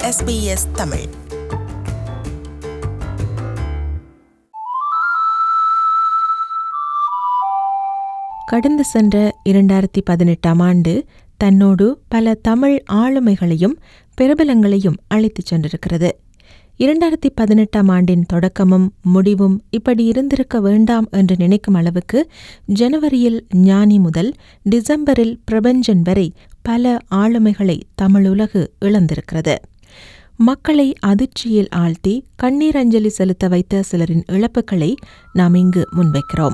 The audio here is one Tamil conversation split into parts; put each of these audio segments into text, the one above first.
SBS தமிழ் கடந்து சென்ற இரண்டாயிரத்தி பதினெட்டாம் ஆண்டு தன்னோடு பல தமிழ் ஆளுமைகளையும் பிரபலங்களையும் அழைத்துச் சென்றிருக்கிறது இரண்டாயிரத்தி பதினெட்டாம் ஆண்டின் தொடக்கமும் முடிவும் இப்படி இருந்திருக்க வேண்டாம் என்று நினைக்கும் அளவுக்கு ஜனவரியில் ஞானி முதல் டிசம்பரில் பிரபஞ்சன் வரை பல ஆளுமைகளை தமிழுலகு இழந்திருக்கிறது மக்களை அதிர்ச்சியில் ஆழ்த்தி கண்ணீர் அஞ்சலி செலுத்த வைத்த சிலரின் இழப்புகளை நாம் இங்கு முன்வைக்கிறோம்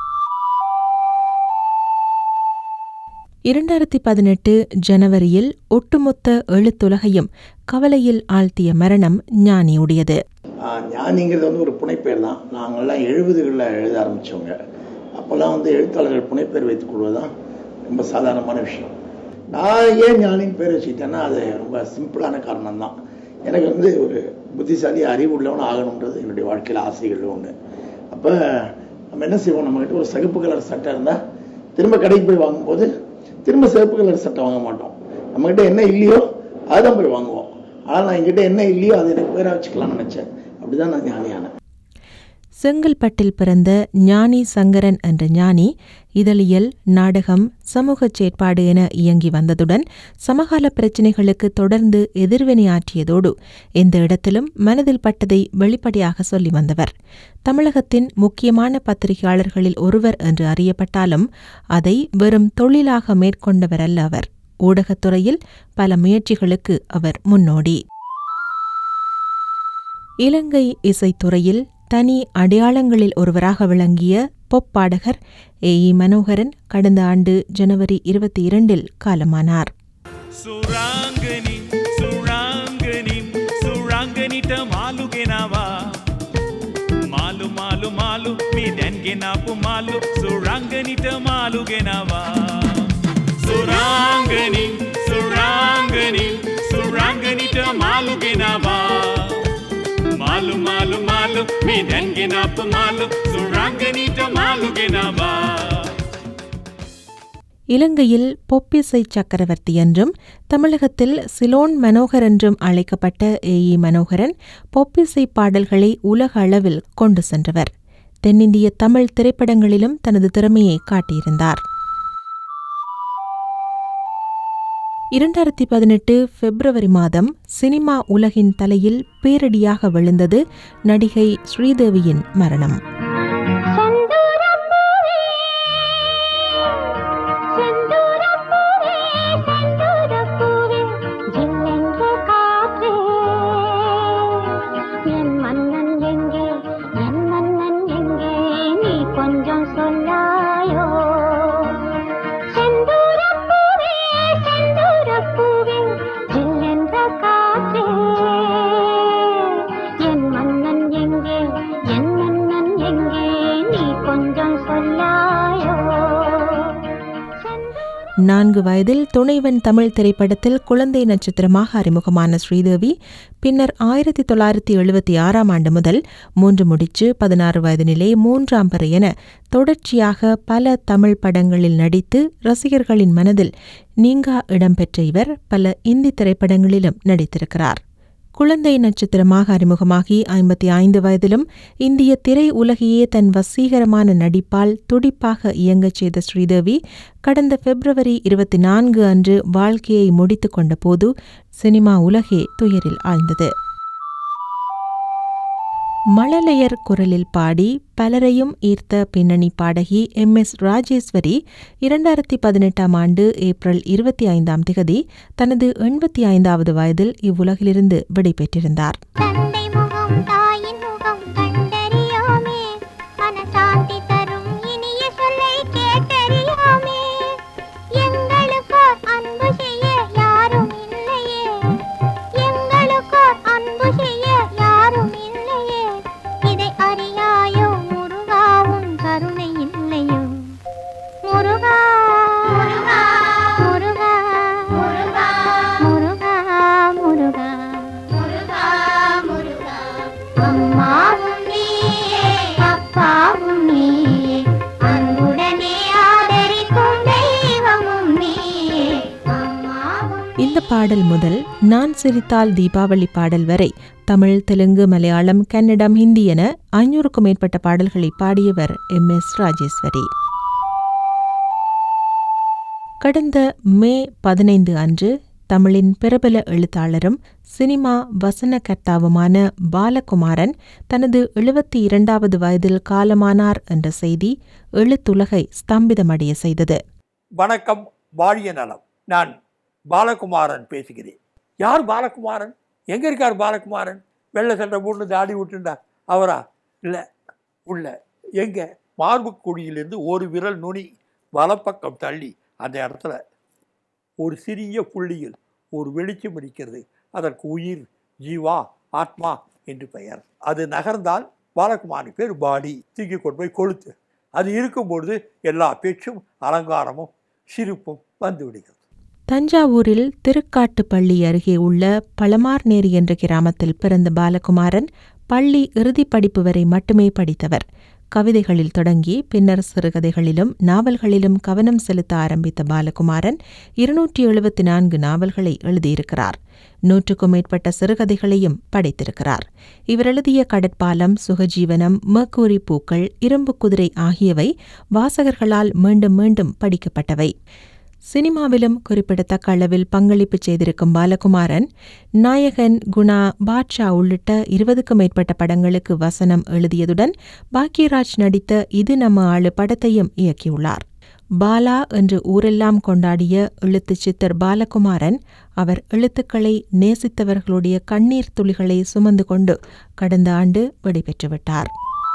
இரண்டாயிரத்தி பதினெட்டு ஜனவரியில் ஒட்டுமொத்த எழுத்துலகையும் கவலையில் ஆழ்த்திய மரணம் ஞானியுடையது ஆஹ் ஞானிங்கிறது வந்து ஒரு புனைப்பெயர் தான் நாங்கள்லாம் எழுபதுகளில் எழுத ஆரம்பித்தவங்க அப்போல்லாம் வந்து எழுத்தாளர்கள் புனைப்பெயர் வைத்துக் கொள்வதுதான் ரொம்ப சாதாரணமான விஷயம் நான் ஏன் ஞானின்னு பேர் வச்சுக்கிட்டேன்னா அது ரொம்ப சிம்பிளான காரணம் தான் எனக்கு வந்து ஒரு புத்திசாலி அறிவு உள்ளவன் ஆகணுன்றது என்னுடைய வாழ்க்கையில் ஆசைகள் ஒன்று அப்போ நம்ம என்ன செய்வோம் நம்மகிட்ட ஒரு சிகப்பு கலர் சட்டை இருந்தால் திரும்ப கடைக்கு போய் வாங்கும்போது திரும்ப சிவப்பு கலர் சட்டை வாங்க மாட்டோம் நம்மகிட்ட என்ன இல்லையோ அதுதான் போய் வாங்குவோம் ஆனால் நான் என்கிட்ட என்ன இல்லையோ அதை எனக்கு பேராக வச்சுக்கலாம்னு நினச்சேன் அப்படிதான் நான் ஞானியானேன் செங்கல்பட்டில் பிறந்த ஞானி சங்கரன் என்ற ஞானி இதழியல் நாடகம் சமூக செயற்பாடு என இயங்கி வந்ததுடன் சமகால பிரச்சினைகளுக்கு தொடர்ந்து எதிர்வினையாற்றியதோடு எந்த இடத்திலும் மனதில் பட்டதை வெளிப்படையாக சொல்லி வந்தவர் தமிழகத்தின் முக்கியமான பத்திரிகையாளர்களில் ஒருவர் என்று அறியப்பட்டாலும் அதை வெறும் தொழிலாக மேற்கொண்டவர் அல்ல அவர் ஊடகத்துறையில் பல முயற்சிகளுக்கு அவர் முன்னோடி இலங்கை இசைத்துறையில் தனி அடையாளங்களில் ஒருவராக விளங்கிய பொப் பாடகர் ஏ இ மனோகரன் கடந்த ஆண்டு ஜனவரி இருபத்தி இரண்டில் காலமானார் ಸುರಾಂಗನಿ ಸುರಾಂಗನಿ ಸುರಾಂಗನಿಟ ಮಾಲುಗೆನವಾ ಮಾಲು ಮಾಲು ಮಾಲು మీ దెన్ಗೆ నాపు మాలు సురాంగనిట మాలుగెనవా సురాంగని సురాంగని సురాంగనిట మాలుగెనవా మాలు మాలు మాలు మీ దెన్ಗೆ నాపు మాలు సురాంగనిట మాలుగెనవా இலங்கையில் பொப்பிசை சக்கரவர்த்தி என்றும் தமிழகத்தில் சிலோன் மனோகர் என்றும் அழைக்கப்பட்ட ஏ இ மனோகரன் பொப்பிசை பாடல்களை உலக அளவில் கொண்டு சென்றவர் தென்னிந்திய தமிழ் திரைப்படங்களிலும் தனது திறமையை காட்டியிருந்தார் இரண்டாயிரத்தி பதினெட்டு பிப்ரவரி மாதம் சினிமா உலகின் தலையில் பேரடியாக விழுந்தது நடிகை ஸ்ரீதேவியின் மரணம் செந்தூரப்பூவே செந்தூரப்பூவே செந்தூரப்பூவே ஜில்லென்ற காற்றே என் மன்னன் எங்கே என் மன்னன் எங்கே நீ கொஞ்சம் சொல்லாயோ செந்தூரப்பூவே செந்தூரப்பூவே ஜில்லென்ற காற்றே என் மன்னன் எங்கே என் மன்னன் எங்கே நீ கொஞ்சம் சொல்லாயோ நான்கு வயதில் துணைவன் தமிழ் திரைப்படத்தில் குழந்தை நட்சத்திரமாக அறிமுகமான ஸ்ரீதேவி பின்னர் ஆயிரத்தி தொள்ளாயிரத்தி எழுபத்தி ஆறாம் ஆண்டு முதல் மூன்று முடிச்சு பதினாறு வயதினிலே மூன்றாம் பிறை என தொடர்ச்சியாக பல தமிழ் படங்களில் நடித்து ரசிகர்களின் மனதில் நீங்கா இடம்பெற்ற இவர் பல இந்தி திரைப்படங்களிலும் நடித்திருக்கிறார் குழந்தை நட்சத்திரமாக அறிமுகமாகி ஐம்பத்தி ஐந்து வயதிலும் இந்திய திரை உலகையே தன் வசீகரமான நடிப்பால் துடிப்பாக இயங்கச் செய்த ஸ்ரீதேவி கடந்த பிப்ரவரி இருபத்தி நான்கு அன்று வாழ்க்கையை முடித்துக் கொண்ட போது சினிமா உலகே துயரில் ஆழ்ந்தது மழலையர் குரலில் பாடி பலரையும் ஈர்த்த பின்னணி பாடகி எம் எஸ் ராஜேஸ்வரி இரண்டாயிரத்தி பதினெட்டாம் ஆண்டு ஏப்ரல் இருபத்தி ஐந்தாம் திகதி தனது எண்பத்தி ஐந்தாவது வயதில் இவ்வுலகிலிருந்து விடைபெற்றிருந்தார் தந்தை முகம் தாயின் முகம் கண்டறியோமே மனசாந்தி தரும் இனிய சொல்லை கேட்டறியோமே எங்களுக்கோர் அன்பு செய்ய யாரும் இல்லையே எங்களுக்கோர் அன்பு செய்ய யாரும் இல்லையே இதை அறியாயோ முருகாவும் கருணை இல்லையோ முருகா முருகா முருகா முருகா முருகா முருகா முருகா முருகா பாடல் முதல் நான் சிரித்தால் தீபாவளி பாடல் வரை தமிழ் தெலுங்கு மலையாளம் கன்னடம் ஹிந்தி என ஐநூறுக்கும் மேற்பட்ட பாடல்களை பாடியவர் எம் எஸ் ராஜேஸ்வரி கடந்த மே பதினைந்து அன்று தமிழின் பிரபல எழுத்தாளரும் சினிமா வசனகர்த்தாவுமான பாலகுமாரன் தனது எழுபத்தி இரண்டாவது வயதில் காலமானார் என்ற செய்தி எழுத்துலகை ஸ்தம்பிதமடைய செய்தது வணக்கம் வாழிய நலம் நான் பாலகுமாரன் பேசுகிறேன் யார் பாலகுமாரன் எங்கே இருக்கார் பாலகுமாரன் வெள்ளை சட்டை போட்டு தாடி விட்டுண்டா அவரா இல்லை உள்ள எங்கே மார்பு குழியிலிருந்து ஒரு விரல் நுனி வலப்பக்கம் தள்ளி அந்த இடத்துல ஒரு சிறிய புள்ளியில் ஒரு வெளிச்சம் இருக்கிறது அதற்கு உயிர் ஜீவா ஆத்மா என்று பெயர் அது நகர்ந்தால் பாலகுமாரி பேர் பாடி தூக்கி கொண்டு போய் கொளுத்து அது இருக்கும்பொழுது எல்லா பேச்சும் அலங்காரமும் சிரிப்பும் வந்து விடுகிறது தஞ்சாவூரில் திருக்காட்டுப்பள்ளி அருகே உள்ள பழமார்நேரி என்ற கிராமத்தில் பிறந்த பாலகுமாரன் பள்ளி இறுதிப் படிப்பு வரை மட்டுமே படித்தவர் கவிதைகளில் தொடங்கி பின்னர் சிறுகதைகளிலும் நாவல்களிலும் கவனம் செலுத்த ஆரம்பித்த பாலகுமாரன் இருநூற்றி எழுபத்தி நான்கு நாவல்களை எழுதியிருக்கிறார் நூற்றுக்கும் மேற்பட்ட சிறுகதைகளையும் படைத்திருக்கிறார் இவர் எழுதிய கடற்பாலம் சுகஜீவனம் மேக்கூரி பூக்கள் இரும்பு குதிரை ஆகியவை வாசகர்களால் மீண்டும் மீண்டும் படிக்கப்பட்டவை சினிமாவிலும் குறிப்பிடத்தக்க அளவில் பங்களிப்பு செய்திருக்கும் பாலகுமாரன் நாயகன் குணா பாட்ஷா உள்ளிட்ட இருபதுக்கும் மேற்பட்ட படங்களுக்கு வசனம் எழுதியதுடன் பாக்யராஜ் நடித்த இது நம்ம ஆளு படத்தையும் இயக்கியுள்ளார் பாலா என்று ஊரெல்லாம் கொண்டாடிய எழுத்துச் சித்தர் பாலகுமாரன் அவர் எழுத்துக்களை நேசித்தவர்களுடைய கண்ணீர் துளிகளை சுமந்து கொண்டு கடந்த ஆண்டு விடைபெற்றுவிட்டார்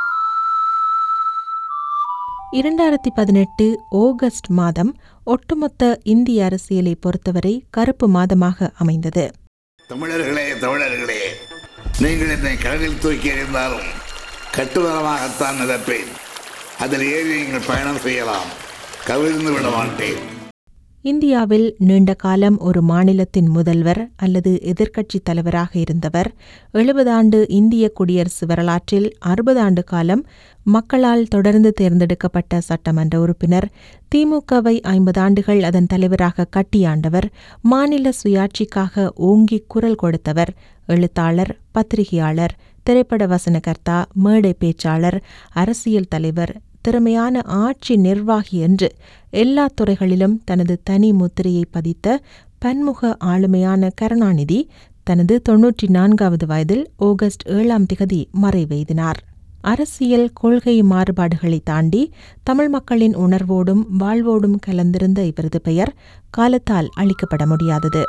இரண்டாயிரத்தி பதினெட்டு ஆகஸ்ட் மாதம் ஒட்டுமொத்த இந்திய அரசியலை பொறுத்தவரை கருப்பு மாதமாக அமைந்தது தமிழர்களே தமிழர்களே நீங்கள் என்னை கடலில் தூக்கி எறிந்தாலும் கட்டுமரமாகத்தான் நிரப்பேன் அதில் ஏறி நீங்கள் பயணம் செய்யலாம் கவிழ்ந்து விட மாட்டேன் இந்தியாவில் நீண்ட காலம் ஒரு மாநிலத்தின் முதல்வர் அல்லது எதிர்க்கட்சித் தலைவராக இருந்தவர் எழுபது ஆண்டு இந்திய குடியரசு வரலாற்றில் அறுபது ஆண்டு காலம் மக்களால் தொடர்ந்து தேர்ந்தெடுக்கப்பட்ட சட்டமன்ற உறுப்பினர் திமுகவை ஐம்பது ஆண்டுகள் அதன் தலைவராக கட்டியாண்டவர் மாநில சுயாட்சிக்காக ஓங்கி குரல் கொடுத்தவர் எழுத்தாளர் பத்திரிகையாளர் திரைப்பட வசனகர்த்தா மேடை பேச்சாளர் அரசியல் தலைவர் திறமையான ஆட்சி நிர்வாகி என்று எல்லா துறைகளிலும் தனது தனி முத்திரையை பதித்த பன்முக ஆளுமையான கருணாநிதி தனது தொன்னூற்றி நான்காவது வயதில் ஆகஸ்ட் ஏழாம் திகதி மறைவெய்தினார் அரசியல் கொள்கை மாறுபாடுகளை தாண்டி தமிழ் மக்களின் உணர்வோடும் வாழ்வோடும் கலந்திருந்த இவரது பெயர் காலத்தால் அழிக்கப்பட முடியாதது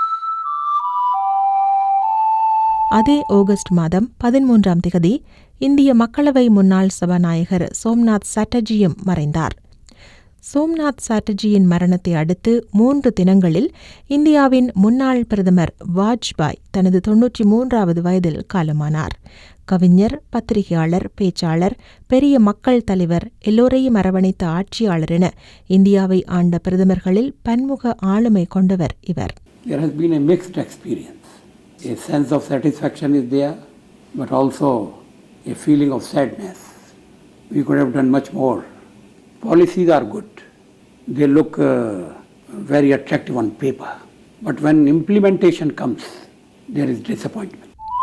அதே ஆகஸ்ட் மாதம் பதிமூன்றாம் திகதி இந்திய மக்களவை முன்னாள் சபாநாயகர் சோம்நாத் சாட்டர்ஜியும் மறைந்தார் சோம்நாத் சாட்டர்ஜியின் மரணத்தை அடுத்து மூன்று தினங்களில் இந்தியாவின் முன்னாள் பிரதமர் வாஜ்பாய் தனது தொன்னூற்றி மூன்றாவது வயதில் காலமானார் கவிஞர் பத்திரிகையாளர் பேச்சாளர் பெரிய மக்கள் தலைவர் எல்லோரையும் அரவணைத்த ஆட்சியாளர் என இந்தியாவை ஆண்ட பிரதமர்களில் பன்முக ஆளுமை கொண்டவர் இவர் there has been a mixed experience. A sense of satisfaction is there, but also a feeling of sadness. We could have done much more. Policies are good, they look uh, very attractive on paper, but when implementation comes, there is disappointment.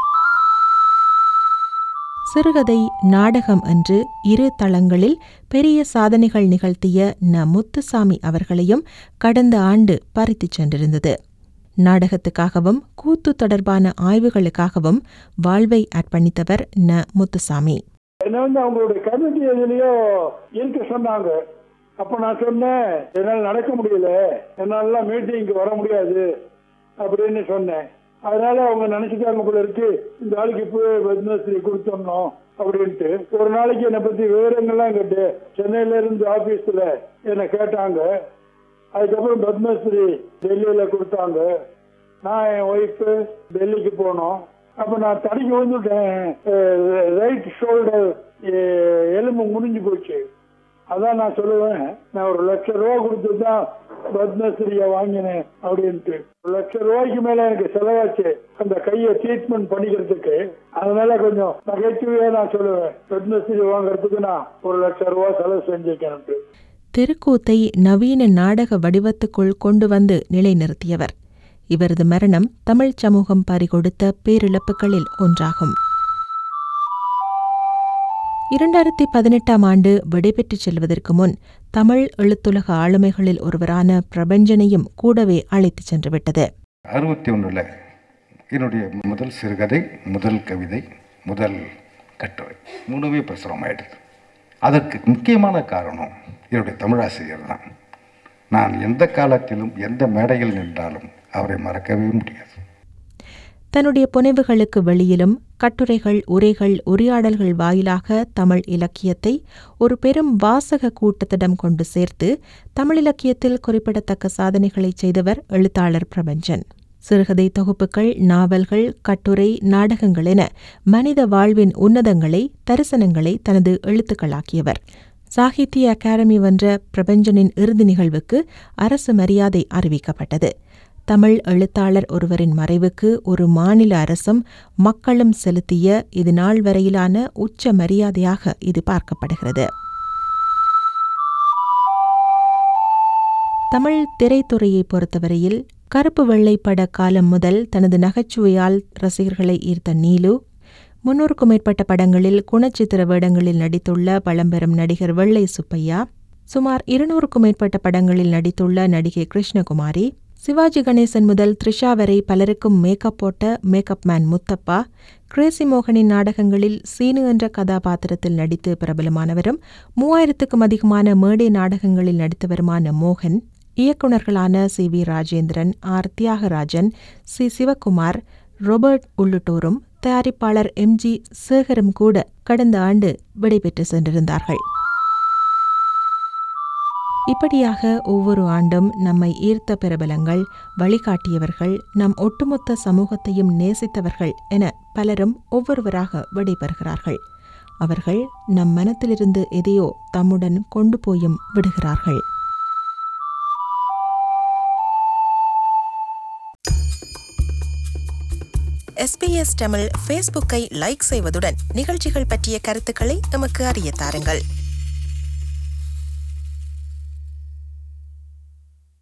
சிறுகதை நாடகம் என்று இரு தளங்களில் பெரிய சாதனைகள் நிகழ்த்திய ந முத்துசாமி அவர்களையும் கடந்த ஆண்டு பறித்துச் சென்றிருந்தது நாடகத்துக்காகவும் கூத்து தொடர்பான ஆய்வுகளுக்காகவும் வாழ்வை அர்ப்பணித்தவர் ந முத்துசாமி என்ன வந்து அவங்களுடைய கமிட்டி எதுலயோ இருக்க சொன்னாங்க அப்ப நான் சொன்னேன் என்னால நடக்க முடியல என்னால மீட்டிங்க்கு வர முடியாது அப்படின்னு சொன்னேன் அதனால அவங்க நினைச்சுட்டாங்க போல இருக்கு இந்த ஆளுக்கு இப்போ பத்மஸ்ரீ கொடுத்துடணும் அப்படின்ட்டு ஒரு நாளைக்கு என்னை பத்தி விவரங்கள்லாம் கேட்டு சென்னையில இருந்து ஆபீஸ்ல என்னை கேட்டாங்க அதுக்கப்புறம் பத்மஸ்ரீ டெல்லியில கொடுத்தாங்க நான் என் ஒய்ஃபு டெல்லிக்கு போனோம் அப்ப நான் தடிக்கு வந்துட்டேன் ரைட் ஷோல்டர் எலும்பு முடிஞ்சு போச்சு அதான் நான் சொல்லுவேன் நான் ஒரு லட்சம் ரூபா கொடுத்து தான் பத்மஸ்ரீயை வாங்கினேன் அப்படின்ட்டு ஒரு லட்சம் ரூபாய்க்கு மேல எனக்கு செலவாச்சு அந்த கையை ட்ரீட்மெண்ட் பண்ணிக்கிறதுக்கு அதனால கொஞ்சம் நகைச்சுவையா நான் சொல்லுவேன் பத்மஸ்ரீ வாங்குறதுக்கு நான் ஒரு லட்சம் ரூபாய் செலவு செஞ்சுக்கேன்ட்டு தெருக்கூத்தை நவீன நாடக வடிவத்துக்குள் கொண்டு வந்து நிலைநிறுத்தியவர் இவரது மரணம் தமிழ் சமூகம் பறிகொடுத்த பேரிழப்புகளில் ஒன்றாகும் இரண்டாயிரத்தி பதினெட்டாம் ஆண்டு விடைபெற்றுச் செல்வதற்கு முன் தமிழ் எழுத்துலக ஆளுமைகளில் ஒருவரான பிரபஞ்சனையும் கூடவே அழைத்துச் சென்றுவிட்டது அறுபத்தி ஒன்றில் என்னுடைய முதல் சிறுகதை முதல் கவிதை முதல் கட்டுரை மூணுமே பிரசுரமாயிடுது அதற்கு முக்கியமான காரணம் என்னுடைய தமிழாசிரியர் தான் நான் எந்த காலத்திலும் எந்த மேடையில் நின்றாலும் அவரை மறக்கவே முடியாது தன்னுடைய புனைவுகளுக்கு வெளியிலும் கட்டுரைகள் உரைகள் உரையாடல்கள் வாயிலாக தமிழ் இலக்கியத்தை ஒரு பெரும் வாசக கூட்டத்திடம் கொண்டு சேர்த்து தமிழ் இலக்கியத்தில் குறிப்பிடத்தக்க சாதனைகளை செய்தவர் எழுத்தாளர் பிரபஞ்சன் சிறுகதை தொகுப்புகள் நாவல்கள் கட்டுரை நாடகங்கள் என மனித வாழ்வின் உன்னதங்களை தரிசனங்களை தனது எழுத்துக்களாக்கியவர் சாகித்ய அகாடமி வென்ற பிரபஞ்சனின் இறுதி நிகழ்வுக்கு அரசு மரியாதை அறிவிக்கப்பட்டது தமிழ் எழுத்தாளர் ஒருவரின் மறைவுக்கு ஒரு மாநில அரசும் மக்களும் செலுத்திய இது நாள் வரையிலான உச்ச மரியாதையாக இது பார்க்கப்படுகிறது தமிழ் திரைத்துறையை பொறுத்தவரையில் கருப்பு வெள்ளை பட காலம் முதல் தனது நகைச்சுவையால் ரசிகர்களை ஈர்த்த நீலு முன்னூறுக்கும் மேற்பட்ட படங்களில் குணச்சித்திர வேடங்களில் நடித்துள்ள பழம்பெரும் நடிகர் வெள்ளை சுப்பையா சுமார் இருநூறுக்கும் மேற்பட்ட படங்களில் நடித்துள்ள நடிகை கிருஷ்ணகுமாரி சிவாஜி கணேசன் முதல் த்ரிஷா வரை பலருக்கும் மேக்கப் போட்ட மேக்கப் மேன் முத்தப்பா கிரேசி மோகனின் நாடகங்களில் சீனு என்ற கதாபாத்திரத்தில் நடித்து பிரபலமானவரும் மூவாயிரத்துக்கும் அதிகமான மேடை நாடகங்களில் நடித்தவருமான மோகன் இயக்குநர்களான C V Rajendran R Thiyagarajan C Sivakumar Robert உள்ளிட்டோரும் தயாரிப்பாளர் எம் ஜி சேகரும் கூட கடந்த ஆண்டு விடைபெற்று சென்றிருந்தார்கள் இப்படியாக ஒவ்வொரு ஆண்டும் நம்மை ஈர்த்த பிரபலங்கள் வழிகாட்டியவர்கள் நம் ஒட்டுமொத்த சமூகத்தையும் நேசித்தவர்கள் என பலரும் ஒவ்வொருவராக விடைபெறுகிறார்கள் அவர்கள் நம் மனத்திலிருந்து எதையோ தம்முடன் கொண்டு போயும் விடுகிறார்கள் எஸ்பிஎஸ் தமிழ் ஃபேஸ்புக்கை லைக் செய்வதுடன் நிகழ்ச்சிகள் பற்றிய கருத்துக்களை எமக்கு அறிய தாருங்கள்